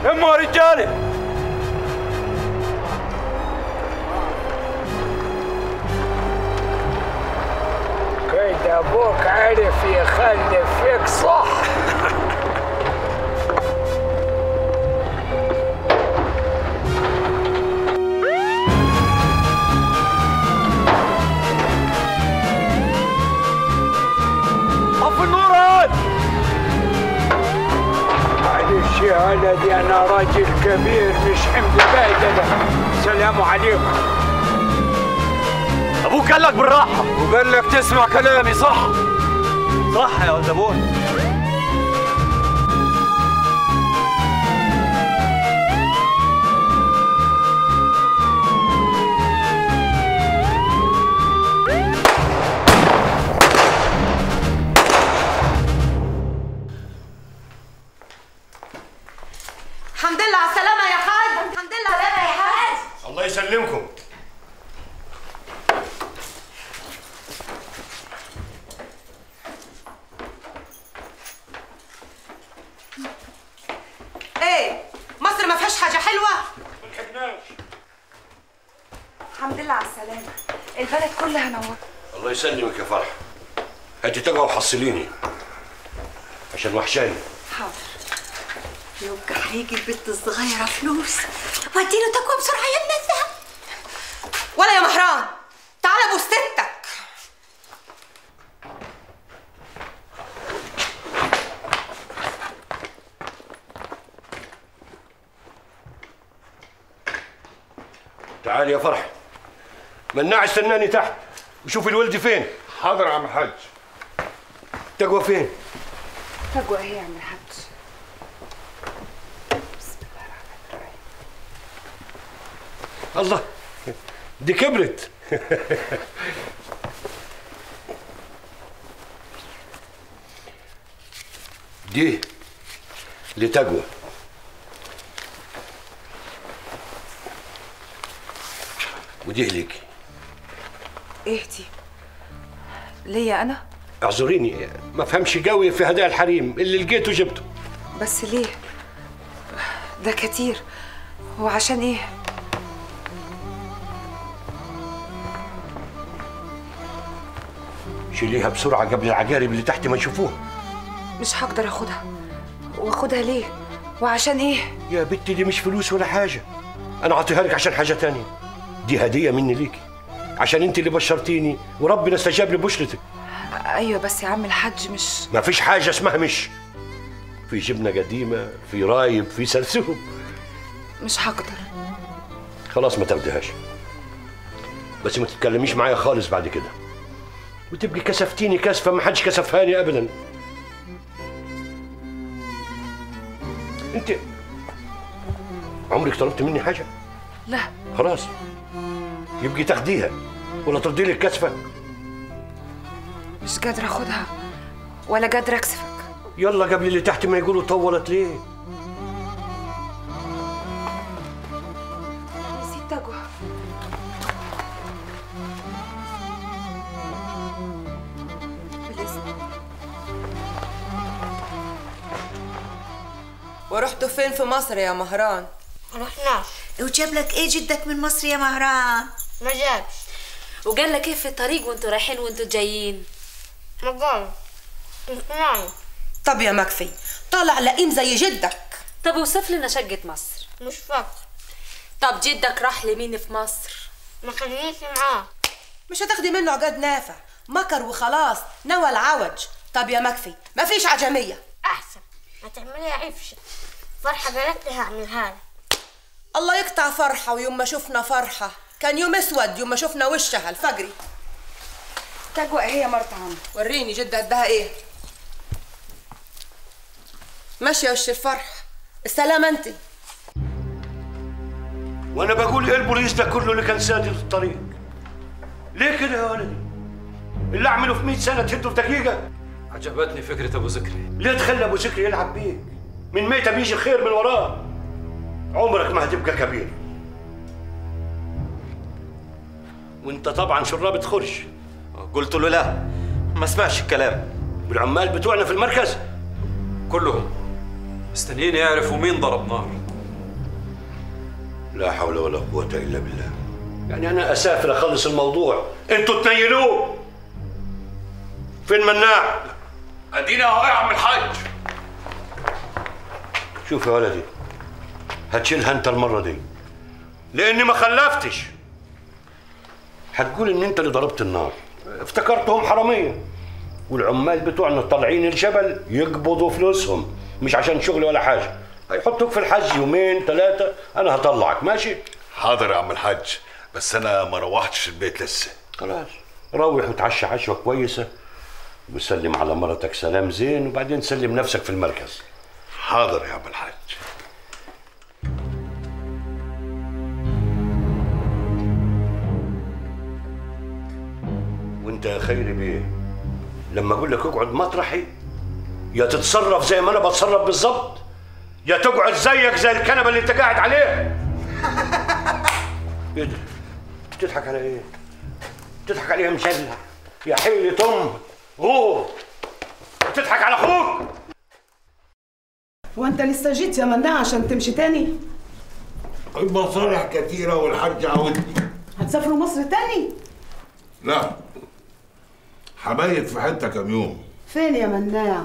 هموا يا رجاله كيد ابوك عرف يخلف فيك صح طفي النور هاد معلش يا ولدي انا راجل كبير مش حمل بهدله سلام عليكم ابوك قال لك بالراحه وقال لك تسمع كلامي صح صح يا ولد ابوي الحمد لله على السلامة يا حاج الحمد لله على السلامة يا حاج الله يسلمكم ايه مصر ما فيهاش حاجة حلوة الحمد لله على السلامة البلد كلها نور الله يسلمك يا فرح هاتي تقعوا وحصليني عشان وحشاني حاضر يبقى هيجي البنت الصغيرة فلوس واديله تقوى بسرعة يا منزه ولا يا مهران تعال ابوس ستك تعال يا فرح مناع استناني تحت وشوف الولد فين حاضر يا عم الحاج تقوى فين تقوى ايه يا عم الحاج الله دي كبرت دي لتقوى ودي ليكي ايه دي ليا انا اعذريني ما فهمش قوي في هدايا الحريم اللي لقيته جبته بس ليه ده كتير وعشان ايه شيليها بسرعة قبل العقارب اللي تحت ما يشوفوها مش هقدر اخدها واخدها ليه وعشان ايه يا بنتي دي مش فلوس ولا حاجة أنا أعطيها لك عشان حاجة تانية دي هدية مني ليكي عشان أنت اللي بشرتيني وربنا استجاب لبشرتك ايوه بس يا عم الحاج مش ما فيش حاجة اسمها مش في جبنة قديمة في رايب في سرسوب مش هقدر خلاص ما تاخديهاش بس ما تتكلميش معايا خالص بعد كده وتبقي كسفتيني كسفة ما حدش كسفها لي أبدا أنت عمرك طلبت مني حاجة؟ لا خلاص يبقي تاخديها ولا ترضي لي الكسفة مش قادرة اخدها ولا قادرة اكسفك يلا قبل اللي تحت ما يقولوا طولت ليه نسيت تقوى بالاسم ورحتوا فين في مصر يا مهران؟ رحناش وجاب لك ايه جدك من مصر يا مهران ما جابش وقال لك ايه في الطريق وانتوا رايحين وانتوا جايين ما قال اسمعني طب يا مكفي طالع لئيم زي جدك طب اوصف لنا شقة مصر مش فاكر طب جدك راح لمين في مصر ما خلينيش معاه مش هتاخدي منه عقاد نافع مكر وخلاص نوى العوج طب يا مكفي مفيش عجمية احسن ما تعملي عفشه فرحه قالت لي هعملها لك الله يقطع فرحة ويوم ما شفنا فرحة كان يوم اسود يوم ما شفنا وشها الفجري تقوى ايه يا مرت عم وريني جدة قدها ايه ماشية وش الفرح السلامة انت وانا بقول ايه البوليس ده كله اللي كان سادد الطريق ليه كده يا ولدي اللي اعمله في 100 سنه تهده في دقيقه عجبتني فكرة أبو ذكري ليه تخلي ابو ذكري يلعب بيك من ميتة بيجي الخير من وراه عمرك ما هتبقى كبير وانت طبعا شرابة خرش قلت له لا ما سمعش الكلام والعمال بتوعنا في المركز كلهم مستنيين يعرفوا مين ضرب نار لا حول ولا قوة إلا بالله يعني أنا أسافر أخلص الموضوع أنتوا تنيلوه فين مناع؟ ادينا اهو يا عم الحاج شوف يا ولدي هتشيلها أنت المرة دي لأني ما خلفتش هتقول إن أنت اللي ضربت النار افتكرتهم حرامية والعمال بتوعنا طالعين الجبل يقبضوا فلوسهم مش عشان شغل ولا حاجة هيحطوك في الحج يومين ثلاثة أنا هطلعك ماشي؟ حاضر يا عم الحاج بس انا ما روحتش البيت لسه خلاص روح وتعشى عشوة كويسة وسلم على مرتك سلام زين وبعدين سلم نفسك في المركز حاضر يا عم الحاج وانت يا خيري بيه لما اقول لك اقعد مطرحي يا تتصرف زي ما انا بتصرف بالظبط يا تقعد زيك زي الكنبه اللي انت قاعد عليها ايه ده بتضحك على ايه بتضحك عليها مشلة يا حيلة ام غور بتضحك على اخوك وانت لسه جيت يا مناع عشان تمشي تاني المصالح كثيرة والحاج عاودني هتسافروا مصر تاني لا حبايت في حتة كام يوم فين يا مناع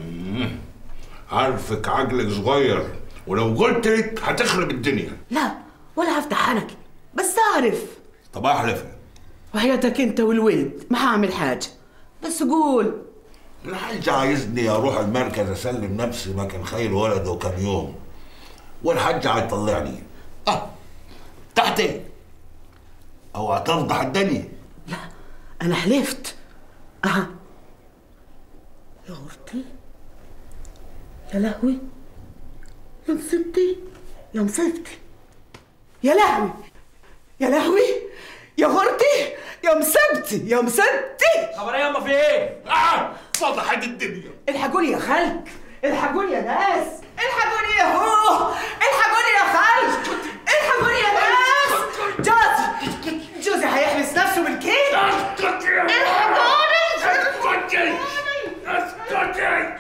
عارفك عقلك صغير ولو قلت لك هتخرب الدنيا لا ولا هفتح حنكي بس اعرف طب احلف وحياتك انت والولد ما هعمل حاجه بس قول الحاج عايزني اروح المركز اسلم نفسي مكان خير ولده كام يوم والحاج هيطلعني اه تحت ايه او هتفضح الدنيا انا حلفت اه يا غرتي يا لهوي يا مصيبتي يا مصيبتي يا لهوي يا لهوي يا غرتي يا مصيبتي يا مصيبتي خبر يا في ايه؟ اه فضحت الدنيا الحقوني يا خالك الحقوني يا ناس الحقوني يا هو الحقوني يا خالك الحقوني يا ناس جوزي جوزي هيحبس نفسه بالكيل الحقوني اسكتي اسكتي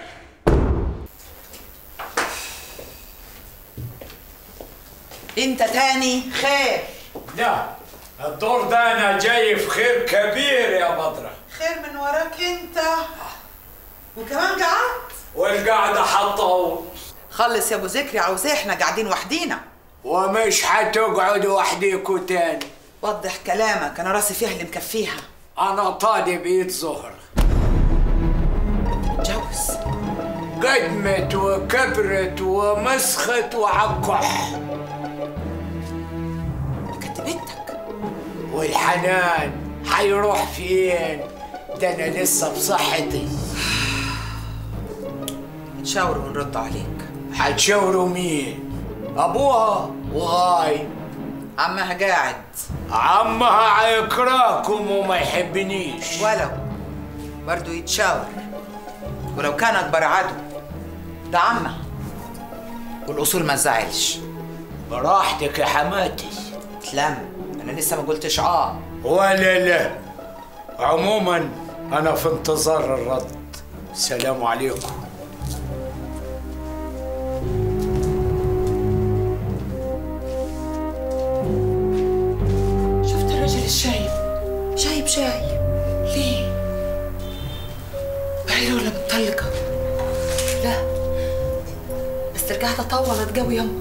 انت تاني خير لا الدور ده انا جاي في خير كبير يا بدرة خير من وراك انت وكمان قعدت والقعدة حطول خلص يا ابو ذكري عاوزاه احنا قاعدين وحدينا ومش هتقعدوا وحديكوا تاني وضح كلامك انا راسي فيها اللي مكفيها انا طالب بيت زهر اتجوز قدمت وكبرت ومسخت وعكح كانت بنتك والحنان حيروح فين ده انا لسه بصحتي نتشاور ونرد عليك هتشاوروا مين ابوها وغايب عمها قاعد عمها هيكرهكم وما يحبنيش ولو برضه يتشاور ولو كان اكبر عدو ده عمها والاصول ما تزعلش براحتك يا حماتي تلم انا لسه ما قلتش اه ولا لا عموما انا في انتظار الرد السلام عليكم شفت الراجل الشايب شايب شايب ليه بعيله ولا مطلقه لا بس رجعت اطول اتجوي يما